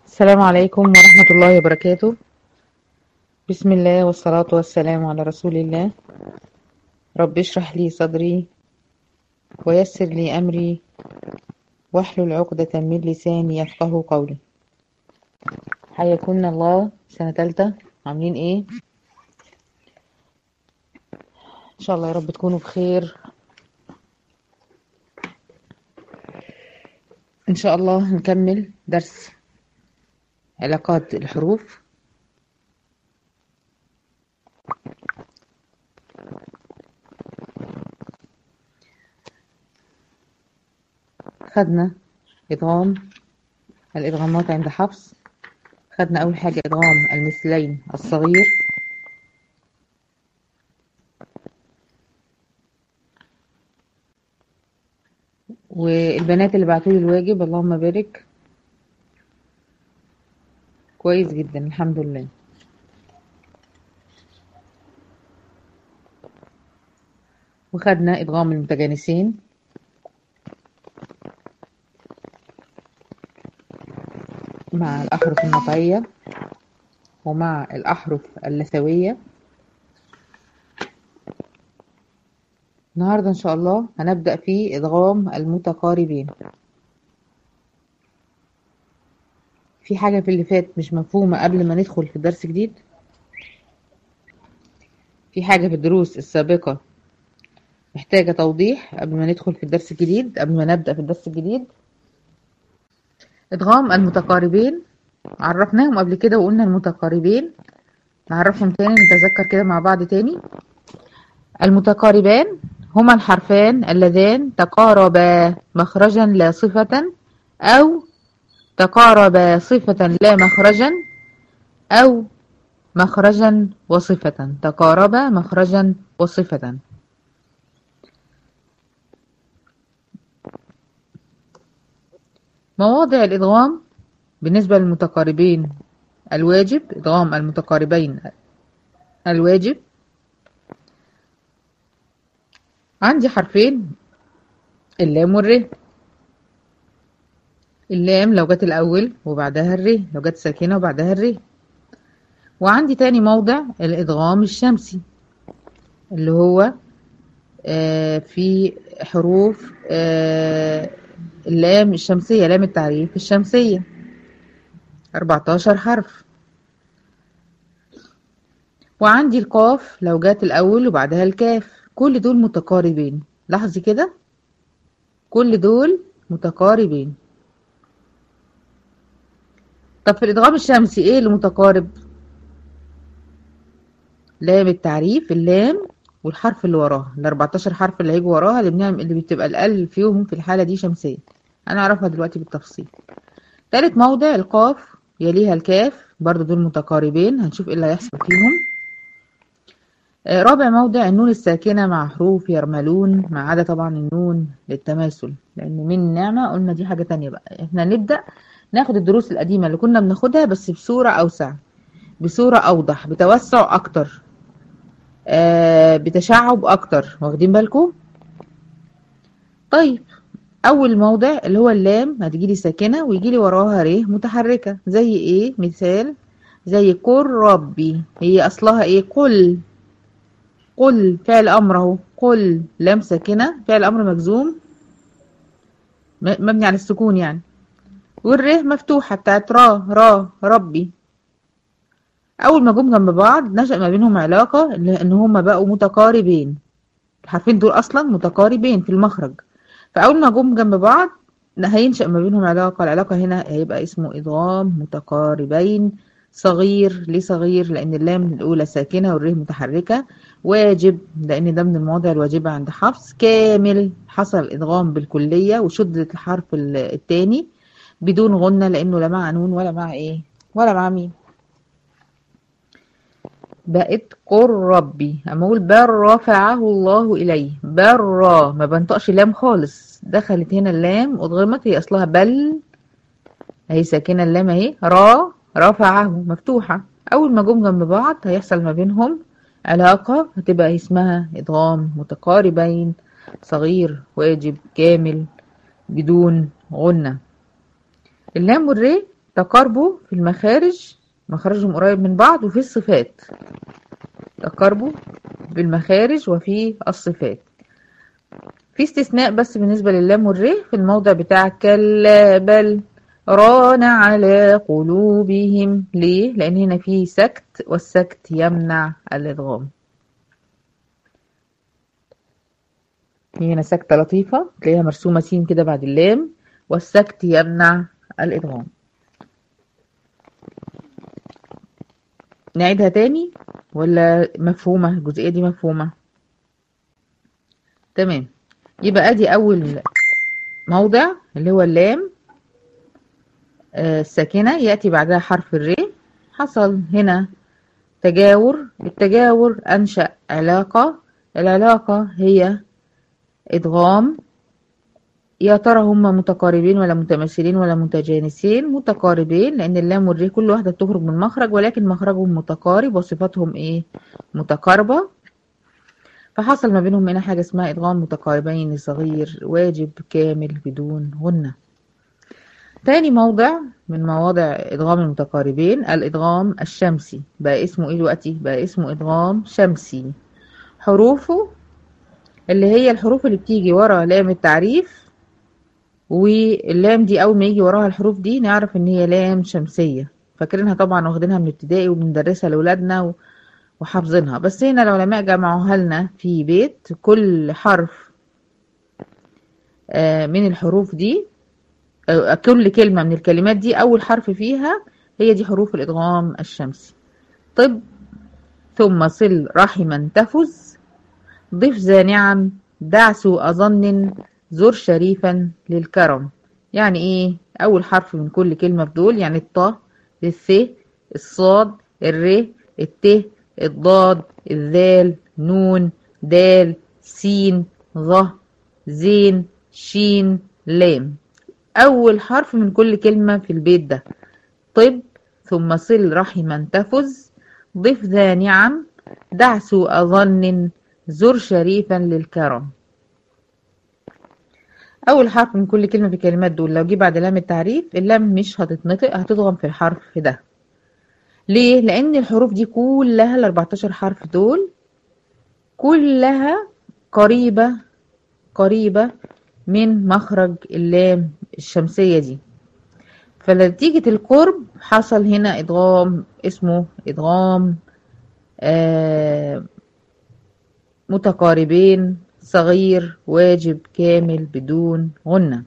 السلام عليكم ورحمة الله وبركاته بسم الله والصلاة والسلام على رسول الله رب اشرح لي صدري ويسر لي أمري واحلل عقدة من لساني يفقه قولي حياكم الله سنة تالتة عاملين ايه ان شاء الله يا رب تكونوا بخير ان شاء الله نكمل درس علاقات الحروف خدنا إدغام الإدغامات عند حفص خدنا أول حاجة إدغام المثلين الصغير والبنات اللي بعتولي الواجب اللهم بارك كويس جدا الحمد لله وخدنا إدغام المتجانسين مع الأحرف النطعية ومع الأحرف اللثوية النهاردة إن شاء الله هنبدأ في إدغام المتقاربين في حاجة في اللي فات مش مفهومة قبل ما ندخل في درس جديد في حاجة في الدروس السابقة محتاجة توضيح قبل ما ندخل في الدرس الجديد قبل ما نبدأ في الدرس الجديد إدغام المتقاربين عرفناهم قبل كده وقلنا المتقاربين نعرفهم تاني نتذكر كده مع بعض تاني المتقاربان هما الحرفان اللذان تقاربا مخرجا لا صفة أو تقاربا صفة لا مخرجا أو مخرجا وصفة تقاربا مخرجا وصفة مواضع الإدغام بالنسبة للمتقاربين الواجب إدغام المتقاربين الواجب عندي حرفين اللام والر اللام لو جت الأول وبعدها الر لو جت ساكنة وبعدها الر وعندي تاني موضع الإدغام الشمسي اللي هو آه في حروف آه اللام الشمسية لام التعريف الشمسية 14 حرف وعندي القاف لو جات الأول وبعدها الكاف كل دول متقاربين لاحظي كده كل دول متقاربين طب في الإدغام الشمسي ايه اللي متقارب لام التعريف اللام والحرف اللي وراها ال 14 حرف اللي هيجوا وراها اللي بنعمل اللي بتبقى الأقل فيهم في الحالة دي شمسية هنعرفها دلوقتي بالتفصيل تالت موضع القاف يليها الكاف برضو دول متقاربين هنشوف ايه اللي هيحصل فيهم رابع موضع النون الساكنة مع حروف يرملون ما عدا طبعا النون للتماثل لأن من نعمة قلنا دي حاجة تانية بقى احنا نبدأ ناخد الدروس القديمة اللي كنا بناخدها بس بصورة أوسع بصورة أوضح بتوسع أكتر آه بتشعب أكتر واخدين بالكم طيب أول موضع اللي هو اللام هتجيلي ساكنة ويجيلي وراها ر متحركة زي إيه مثال زي قل ربي هي أصلها إيه قل قل فعل أمر أهو قل لام ساكنة فعل أمر مجزوم مبني على السكون يعني والره مفتوحة بتاعت را را ربي أول ما جم جنب بعض نشأ ما بينهم علاقة إن هما بقوا متقاربين الحرفين دول أصلا متقاربين في المخرج فأول ما جم جنب بعض هينشأ ما بينهم علاقة العلاقة هنا هيبقى اسمه إدغام متقاربين صغير ليه صغير لأن اللام الأولى ساكنة والره متحركة واجب لأن ده من المواضع الواجبة عند حفص كامل حصل إدغام بالكلية وشدت الحرف الثاني بدون غنة لأنه لا مع نون ولا مع إيه ولا مع مين بقت قر ربي اما اقول بل رفعه الله اليه بل را ما بنطقش لام خالص دخلت هنا اللام ادغمت هي اصلها بل اهي ساكنه اللام اهي را رفعه مفتوحه اول ما جم جنب بعض هيحصل ما بينهم علاقه هتبقى اسمها ادغام متقاربين صغير واجب كامل بدون غنه اللام والري تقاربوا في المخارج مخارجهم قريب من بعض وفي الصفات تقاربوا بالمخارج وفي الصفات في استثناء بس بالنسبة للام والر في الموضع بتاع كلا بل ران على قلوبهم ليه؟ لأن هنا في سكت والسكت يمنع الإدغام في هنا سكتة لطيفة تلاقيها مرسومة سين كده بعد اللام والسكت يمنع الإدغام نعيدها تاني ولا مفهومة الجزئية دي مفهومة تمام يبقى ادي اول موضع اللي هو اللام آه، الساكنة يأتي بعدها حرف الر حصل هنا تجاور التجاور أنشأ علاقة العلاقة هي إدغام يا ترى هما متقاربين ولا متماثلين ولا متجانسين متقاربين لأن اللام والر كل واحدة بتخرج من مخرج ولكن مخرجهم متقارب وصفاتهم إيه متقاربة فحصل ما بينهم هنا حاجة اسمها إدغام متقاربين صغير واجب كامل بدون غنة تاني موضع من مواضع إدغام المتقاربين الإدغام الشمسي بقى اسمه إيه دلوقتي؟ بقى اسمه إدغام شمسي حروفه اللي هي الحروف اللي بتيجي ورا لام التعريف واللام دي أول ما يجي وراها الحروف دي نعرف إن هي لام شمسية فاكرينها طبعا واخدينها من ابتدائي وبندرسها لأولادنا و... وحافظينها بس هنا العلماء جمعوها لنا في بيت كل حرف آه، من الحروف دي آه، كل كلمة من الكلمات دي أول حرف فيها هي دي حروف الإدغام الشمسي طب ثم صل رحما تفز ضف ذا نعم دع سوء ظن زر شريفا للكرم يعني ايه اول حرف من كل كلمة في دول يعني الطا الث الصاد الر الت الضاد الذال نون دال سين غ زين شين لام أول حرف من كل كلمة في البيت ده طب ثم صل رحما تفز ضف ذا نعم دع سوء ظن زر شريفا للكرم أول حرف من كل كلمة في الكلمات دول لو جه بعد لام التعريف اللام مش هتتنطق هتضغم في الحرف ده ليه؟ لأن الحروف دي كلها ال 14 حرف دول كلها قريبة قريبة من مخرج اللام الشمسية دي فنتيجة القرب حصل هنا إدغام اسمه إدغام آه متقاربين صغير واجب كامل بدون غنة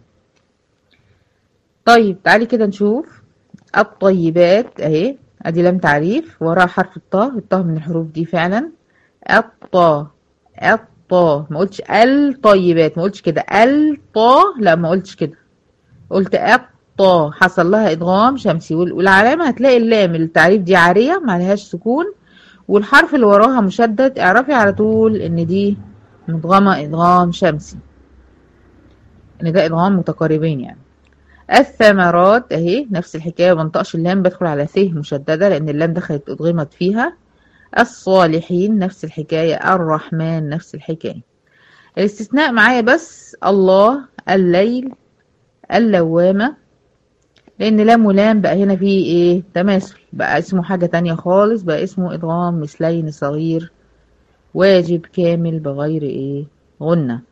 طيب تعالي كده نشوف الطيبات اهي ادي لام تعريف وراها حرف الطاء الطاء من الحروف دي فعلا الطاء الطاء ما قلتش الطيبات ما قلتش كده الطاء لا ما قلتش كده قلت الطاء حصل لها ادغام شمسي والعلامه هتلاقي اللام التعريف دي عاريه ما عليهاش سكون والحرف اللي وراها مشدد اعرفي على طول ان دي مدغمه ادغام شمسي ان ده ادغام متقاربين يعني الثمرات اهي نفس الحكايه ما بنطقش اللام بدخل على ث مشدده لان اللام دخلت ادغمت فيها الصالحين نفس الحكايه الرحمن نفس الحكايه الاستثناء معايا بس الله الليل اللوامه لان لام ولام بقى هنا فيه ايه تماثل بقى اسمه حاجه تانية خالص بقى اسمه ادغام مثلين صغير واجب كامل بغير ايه غنه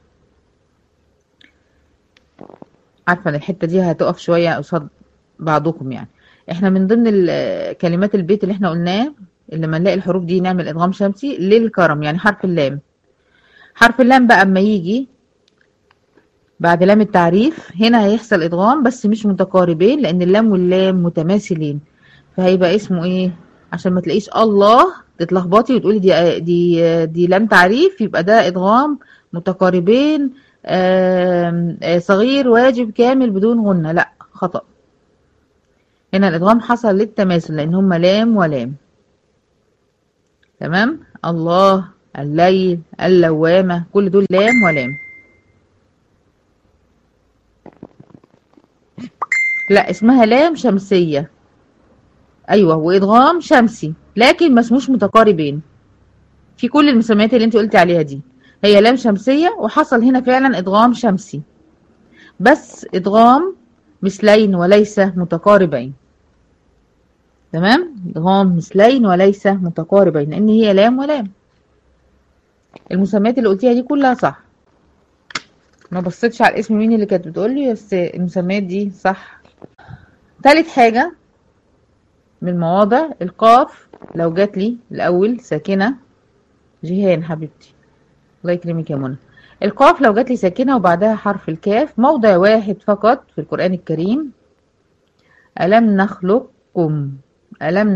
عارفه ان الحته دي هتقف شويه قصاد بعضكم يعني احنا من ضمن ال- كلمات البيت اللي احنا قلناه اللي لما نلاقي الحروف دي نعمل ادغام شمسي للكرم يعني حرف اللام حرف اللام بقى اما يجي بعد لام التعريف هنا هيحصل ادغام بس مش متقاربين لان اللام واللام متماثلين فهيبقى اسمه ايه عشان ما تلاقيش الله تتلخبطي وتقولي دي دي دي لام تعريف يبقى ده ادغام متقاربين آم، آه، صغير واجب كامل بدون غنة لا خطأ هنا الادغام حصل للتماثل لان هما لام ولام تمام الله الليل اللوامة كل دول لام ولام لا اسمها لام شمسية ايوه وادغام شمسي لكن ما اسموش متقاربين في كل المسميات اللي انت قلتي عليها دي هي لام شمسية وحصل هنا فعلا ادغام شمسي بس ادغام مثلين وليس متقاربين تمام ادغام مثلين وليس متقاربين لان هي لام ولام المسميات اللي قلتيها دي كلها صح ما بصيتش على الاسم مين اللي كانت بتقول لي بس المسميات دي صح تالت حاجة من المواضع القاف لو جات لي الأول ساكنة جيهان حبيبتي الله يكرمك يا منى القاف لو جات لي ساكنة وبعدها حرف الكاف موضع واحد فقط في القرآن الكريم ألم نخلقكم ألم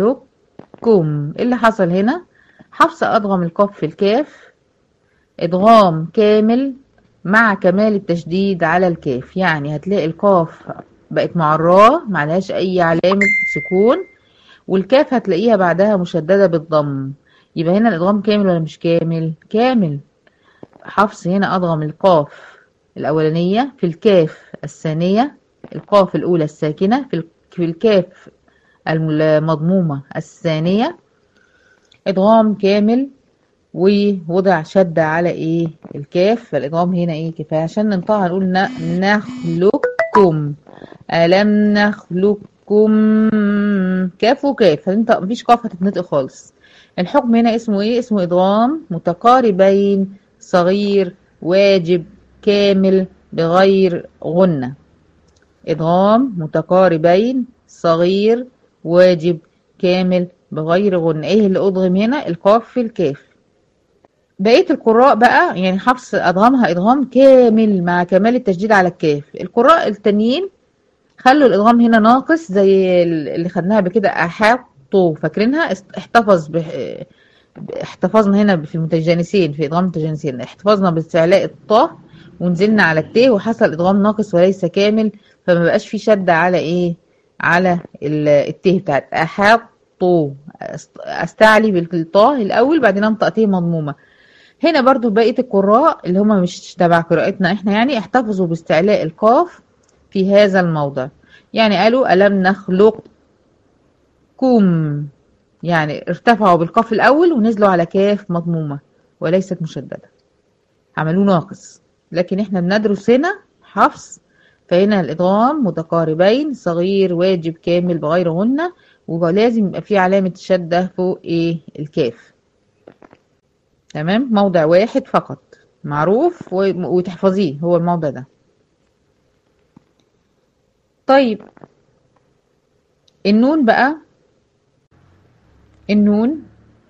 نخلقكم إيه اللي حصل هنا حفص أدغم القاف في الكاف إدغام كامل مع كمال التشديد على الكاف يعني هتلاقي القاف بقت مع الراء معلهاش أي علامة سكون والكاف هتلاقيها بعدها مشددة بالضم يبقى هنا الإدغام كامل ولا مش كامل كامل حفص هنا أدغم القاف الأولانية في الكاف الثانية القاف الأولى الساكنة في في الكاف المضمومة الثانية إدغام كامل ووضع شدة على إيه الكاف فالإدغام هنا إيه كفاية عشان ننطقها نقول نخلقكم ألم نخلقكم كاف وكاف فانت مفيش قاف هتتنطق خالص الحكم هنا اسمه ايه اسمه ادغام متقاربين صغير واجب كامل بغير غنة ادغام متقاربين صغير واجب كامل بغير غنة ايه اللي ادغم هنا القاف في الكاف بقية القراء بقى يعني حفص ادغامها ادغام كامل مع كمال التشديد على الكاف القراء التانيين خلوا الادغام هنا ناقص زي اللي خدناها بكده احاطوا فاكرينها احتفظ بح... احتفظنا هنا في المتجانسين في ادغام المتجانسين احتفظنا باستعلاء الطاء ونزلنا على الت وحصل ادغام ناقص وليس كامل فما بقاش في شدة على ايه على الت بتاعت احاطوا استعلي بالطاء الاول بعدين انطق ت مضمومه هنا برضو بقيه القراء اللي هم مش تبع قراءتنا احنا يعني احتفظوا باستعلاء القاف في هذا الموضع يعني قالوا ألم نخلقكم يعني ارتفعوا بالقاف الأول ونزلوا على كاف مضمومة وليست مشددة عملوه ناقص لكن احنا بندرس هنا حفص فهنا الإدغام متقاربين صغير واجب كامل بغير غنة ولازم يبقى فيه علامة شدة فوق ايه الكاف تمام موضع واحد فقط معروف وتحفظيه هو الموضع ده طيب النون بقى النون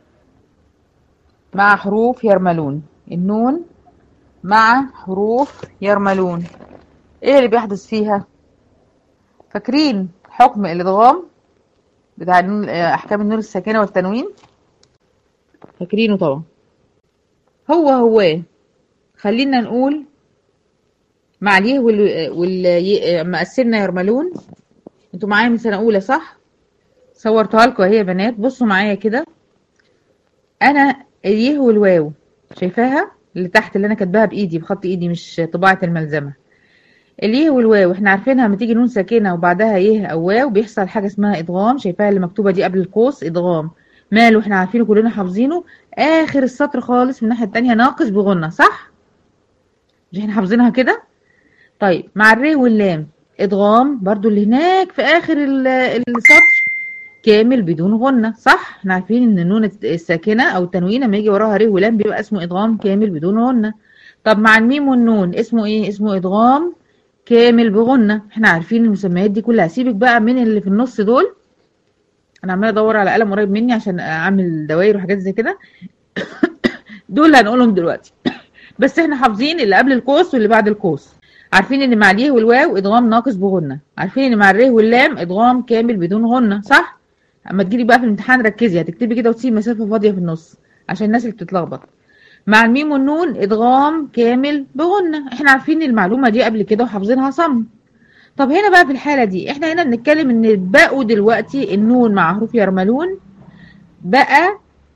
مع حروف يرملون النون مع حروف يرملون ايه اللي بيحدث فيها فاكرين حكم الادغام بتاع النون احكام النون الساكنه والتنوين فاكرينه طبعا هو هو خلينا نقول مع اليه وال وال مقسمنا يرملون انتوا معايا من سنه اولى صح صورتها لكم اهي يا بنات بصوا معايا كده انا اليه والواو شايفاها اللي تحت اللي انا كاتباها بايدي بخط ايدي مش طباعه الملزمه اليه والواو احنا عارفينها لما تيجي نون ساكنه وبعدها يه او واو بيحصل حاجه اسمها ادغام شايفاها اللي مكتوبه دي قبل القوس ادغام ماله احنا عارفينه كلنا حافظينه اخر السطر خالص من الناحيه الثانيه ناقص بغنه صح مش احنا حافظينها كده طيب مع الري واللام ادغام برضو اللي هناك في اخر السطر كامل بدون غنة صح احنا عارفين ان النون الساكنة او التنوين لما يجي وراها ر ولام بيبقى اسمه ادغام كامل بدون غنة طب مع الميم والنون اسمه ايه اسمه ادغام كامل بغنة احنا عارفين المسميات دي كلها سيبك بقى من اللي في النص دول انا عماله ادور على قلم قريب مني عشان اعمل دواير وحاجات زي كده دول اللي هنقولهم دلوقتي بس احنا حافظين اللي قبل القوس واللي بعد القوس عارفين ان مع اليه والواو ادغام ناقص بغنه عارفين ان مع الره واللام ادغام كامل بدون غنه صح اما تجيلي بقى في الامتحان ركزي هتكتبي كده وتسيبي مسافه فاضيه في النص عشان الناس اللي بتتلخبط مع الميم والنون ادغام كامل بغنه احنا عارفين المعلومه دي قبل كده وحافظينها صم طب هنا بقى في الحاله دي احنا هنا بنتكلم ان بقوا دلوقتي النون مع حروف يرملون بقى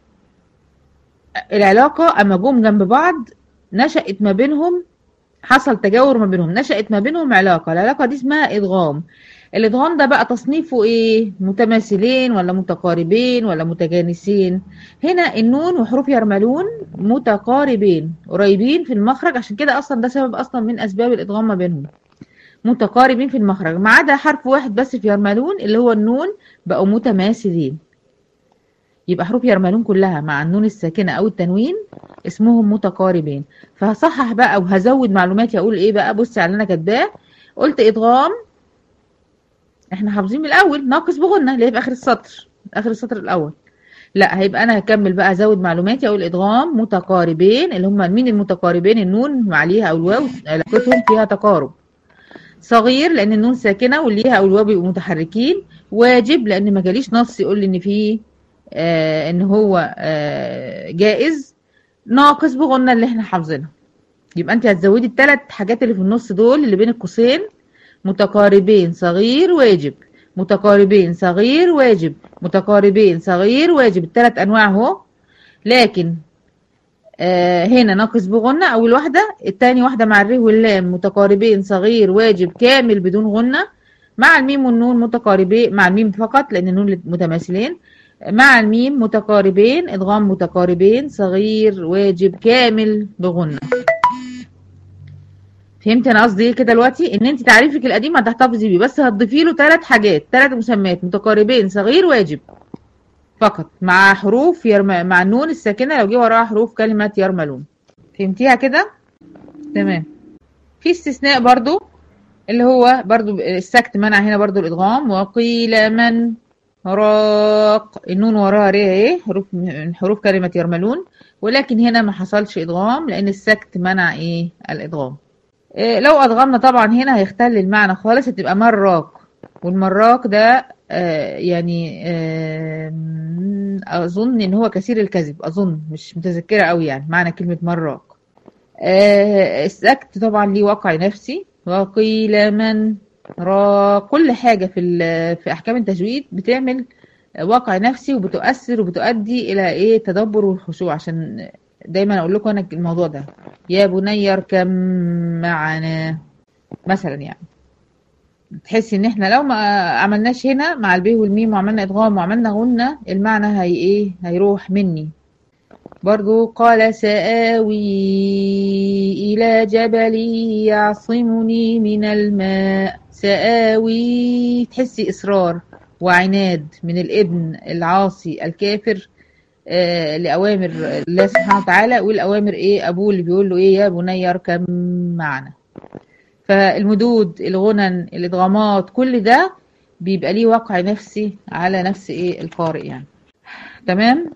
العلاقه اما جم جنب بعض نشأت ما بينهم حصل تجاور ما بينهم نشأت ما بينهم علاقة العلاقة دي اسمها إدغام الإدغام ده بقى تصنيفه إيه متماثلين ولا متقاربين ولا متجانسين هنا النون وحروف يرملون متقاربين قريبين في المخرج عشان كده أصلا ده سبب أصلا من أسباب الإدغام ما بينهم متقاربين في المخرج ما عدا حرف واحد بس في يرملون اللي هو النون بقوا متماثلين يبقى حروف يرملون كلها مع النون الساكنة أو التنوين اسمهم متقاربين فهصحح بقى وهزود معلوماتي أقول إيه بقى بصي على اللي أنا كاتباه قلت إدغام إحنا حافظين من الأول ناقص بغنة اللي هي في آخر السطر آخر السطر الأول لا هيبقى أنا هكمل بقى أزود معلوماتي أقول إدغام متقاربين اللي هم مين المتقاربين النون عليها أو الواو علاقتهم فيها تقارب صغير لأن النون ساكنة والليها أو الواو بيبقوا متحركين واجب لأن ما جاليش نص يقول لي إن فيه آه ان هو آه جائز ناقص بغنى اللي احنا حافظينها يبقى انت هتزودي الثلاث حاجات اللي في النص دول اللي بين القوسين متقاربين صغير واجب متقاربين صغير واجب متقاربين صغير واجب الثلاث انواع اهو لكن آه هنا ناقص بغنى اول واحده الثاني واحده مع الر واللام متقاربين صغير واجب كامل بدون غنى مع الميم والنون متقاربين مع الميم فقط لان النون متماثلين مع الميم متقاربين ادغام متقاربين صغير واجب كامل بغنة فهمت انا قصدي ايه كده دلوقتي ان انت تعريفك القديم هتحتفظي بيه بس هتضيفي له ثلاث حاجات ثلاث مسميات متقاربين صغير واجب فقط مع حروف يرم... مع النون الساكنه لو جه وراها حروف كلمه يرملون فهمتيها كده تمام في استثناء برضو اللي هو برضو السكت منع هنا برضو الادغام وقيل من راق النون وراها ريه ايه حروف من حروف كلمة يرملون ولكن هنا ما حصلش ادغام لان السكت منع ايه الادغام إيه لو ادغمنا طبعا هنا هيختل المعنى خالص هتبقى مراق والمراق ده آه يعني آه اظن ان هو كثير الكذب اظن مش متذكرة قوي يعني معنى كلمة مراق آه السكت طبعا ليه وقع نفسي وقيل من را كل حاجة في في أحكام التجويد بتعمل واقع نفسي وبتؤثر وبتؤدي إلى إيه تدبر والخشوع عشان دايما أقول لكم أنا الموضوع ده يا بني اركب معنا مثلا يعني تحسي إن إحنا لو ما عملناش هنا مع الب والميم وعملنا إدغام وعملنا غنة المعنى هي إيه هيروح مني برضو قال سآوي إلى جبل يعصمني من الماء سآوي تحسي إصرار وعناد من الابن العاصي الكافر آه لأوامر الله سبحانه وتعالى والأوامر إيه أبوه اللي بيقول له إيه يا بني اركب معنا فالمدود الغنن الإدغامات كل ده بيبقى ليه وقع نفسي على نفس إيه القارئ يعني تمام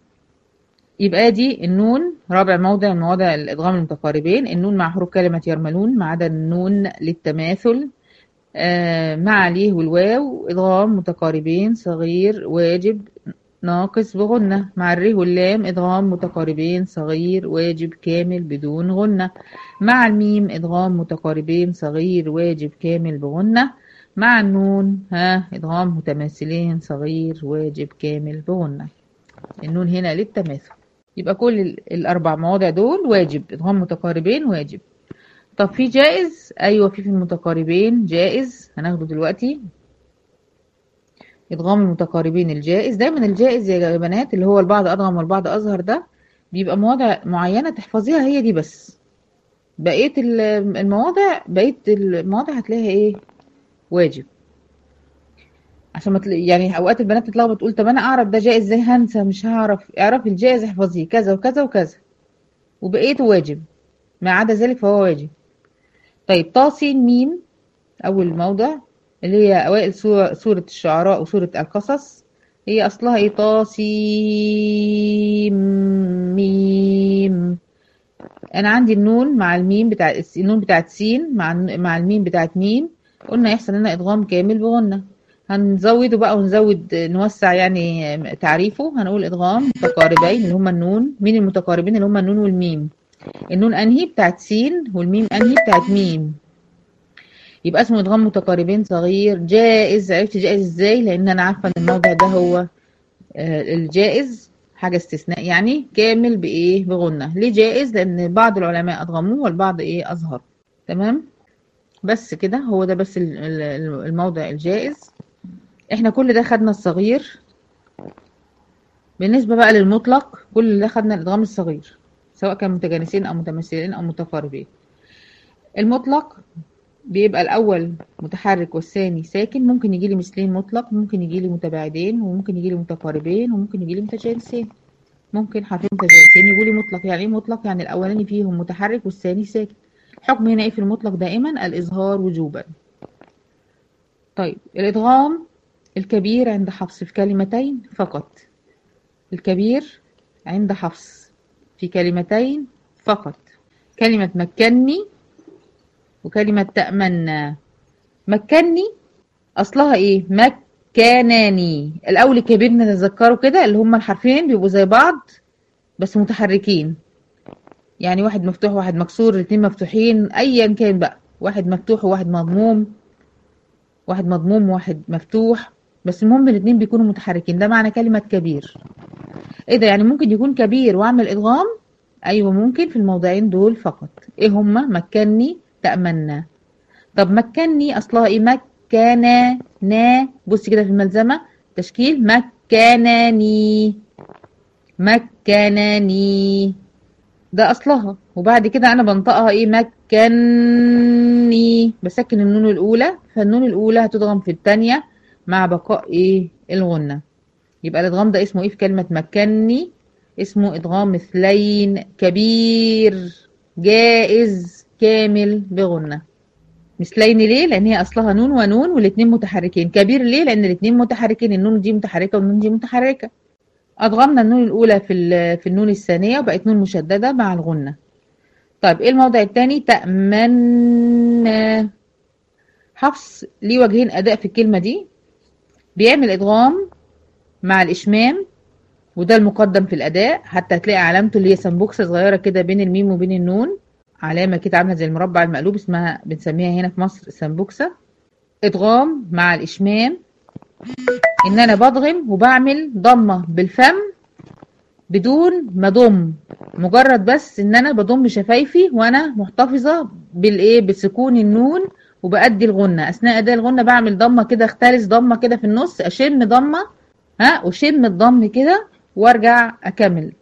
يبقى دي النون رابع موضع من مواضع الادغام المتقاربين النون مع حروف كلمة يرملون ما عدا النون للتماثل آه مع ليه والواو ادغام متقاربين صغير واجب ناقص بغنة مع الره واللام ادغام متقاربين صغير واجب كامل بدون غنة مع الميم ادغام متقاربين صغير واجب كامل بغنة مع النون ها ادغام متماثلين صغير واجب كامل بغنة النون هنا للتماثل يبقى كل الأربع مواضع دول واجب إدغام متقاربين واجب طب في جائز أيوة في في المتقاربين جائز هناخده دلوقتي إدغام المتقاربين الجائز دايما الجائز يا بنات اللي هو البعض أدغم والبعض أظهر ده بيبقى مواضع معينة تحفظيها هي دي بس بقية المواضع بقية المواضع هتلاقيها ايه واجب عشان ما تل... يعني اوقات البنات تتلخبط تقول طب انا اعرف ده جائز ازاي هنسى مش هعرف اعرف الجائز احفظيه كذا وكذا وكذا وبقيته واجب ما عدا ذلك فهو واجب طيب طاسين ميم اول موضع اللي هي اوائل سورة, سورة الشعراء وسورة القصص هي اصلها ايه طاسيم ميم انا عندي النون مع الميم بتاع النون بتاعت سين مع مع الميم بتاعت ميم قلنا يحصل لنا ادغام كامل بغنه هنزوده بقى ونزود نوسع يعني تعريفه هنقول ادغام متقاربين اللي هما النون مين المتقاربين اللي هما النون والميم النون انهي بتاعت سين والميم انهي بتاعت ميم يبقى اسمه ادغام متقاربين صغير جائز عرفت جائز ازاي لان انا عارفه ان الموضع ده هو الجائز حاجه استثناء يعني كامل بايه بغنه ليه جائز لان بعض العلماء ادغموه والبعض ايه اظهر تمام بس كده هو ده بس الموضع الجائز احنا كل ده خدنا الصغير بالنسبة بقى للمطلق كل ده خدنا الادغام الصغير سواء كان متجانسين او متماثلين او متقاربين المطلق بيبقى الأول متحرك والثاني ساكن ممكن يجي لي مثلين مطلق ممكن يجي لي متباعدين وممكن يجي لي متقاربين وممكن يجي لي متجانسين ممكن حرفين متجانسين يقول لي مطلق يعني ايه مطلق يعني الأولاني فيهم متحرك والثاني ساكن الحكم هنا ايه في المطلق دائما الإظهار وجوبا طيب الإدغام الكبير عند حفص في كلمتين فقط الكبير عند حفص في كلمتين فقط كلمة مكني وكلمة تأمنى مكني أصلها إيه؟ مكاناني الأول الكبير نتذكره كده اللي هما الحرفين بيبقوا زي بعض بس متحركين يعني واحد مفتوح وواحد مكسور الاتنين مفتوحين أيا كان بقى واحد مفتوح وواحد مضموم واحد مضموم وواحد مفتوح بس المهم الاتنين بيكونوا متحركين ده معنى كلمة كبير ايه ده يعني ممكن يكون كبير واعمل ادغام ايوه ممكن في الموضعين دول فقط ايه هما مكني تأمنا طب مكني اصلها ايه مكانا نا بصي كده في الملزمة تشكيل مكانني مكانني ده اصلها وبعد كده انا بنطقها ايه مكني بسكن النون الاولى فالنون الاولى هتضغم في الثانيه مع بقاء ايه الغنه يبقى الادغام ده اسمه ايه في كلمه مكني اسمه ادغام مثلين كبير جائز كامل بغنه مثلين ليه لان هي اصلها نون ونون والاثنين متحركين كبير ليه لان الاثنين متحركين النون دي متحركه والنون دي متحركه أدغمنا النون الأولى في في النون الثانية وبقت نون مشددة مع الغنة. طيب إيه الموضع الثاني؟ تأمنا. حفص ليه وجهين أداء في الكلمة دي. بيعمل إدغام مع الإشمام وده المقدم في الأداء حتى هتلاقي علامته اللي هي سمبوكسة صغيرة كده بين الميم وبين النون. علامة كده عاملة زي المربع المقلوب اسمها بنسميها هنا في مصر سمبوكسة. إدغام مع الإشمام ان انا بضغم وبعمل ضمه بالفم بدون ما ضم مجرد بس ان انا بضم شفايفي وانا محتفظه بالايه بسكون النون وبأدي الغنه اثناء اداء الغنه بعمل ضمه كده اختلس ضمه كده في النص اشم ضمه ها وشم الضم كده وارجع اكمل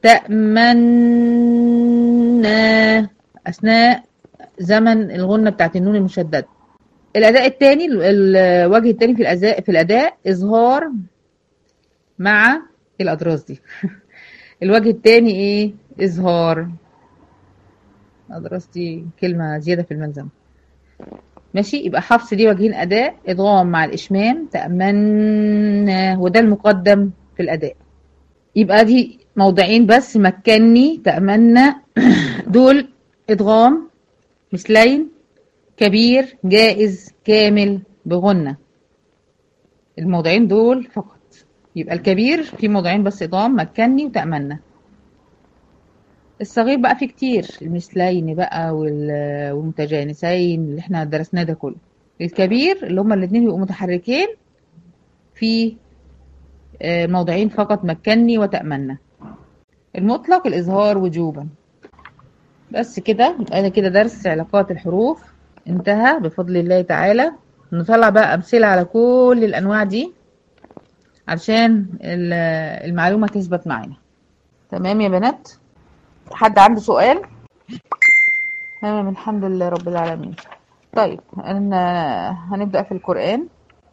تأمنا اثناء زمن الغنه بتاعت النون المشدده الاداء الثاني الوجه الثاني في الاداء في الاداء اظهار مع الاضراس دي الوجه الثاني ايه اظهار الاضراس دي كلمه زياده في الملزمه ماشي يبقى حفص دي وجهين اداء ادغام مع الاشمام تامنا وده المقدم في الاداء يبقى دي موضعين بس مكني تامنا دول ادغام مثلين كبير جائز كامل بغنة الموضعين دول فقط يبقى الكبير في موضعين بس إضام مكني وتأمنا الصغير بقى فيه كتير المثلين بقى والمتجانسين اللي احنا درسناه ده كله الكبير اللي هما الاتنين بيبقوا متحركين في موضعين فقط مكني وتأمنا المطلق الإظهار وجوبا بس كده يبقى ده كده درس علاقات الحروف انتهى بفضل الله تعالى نطلع بقى أمثلة على كل الأنواع دي عشان المعلومة تثبت معانا تمام يا بنات حد عنده سؤال تمام الحمد لله رب العالمين طيب هنبدأ في القرآن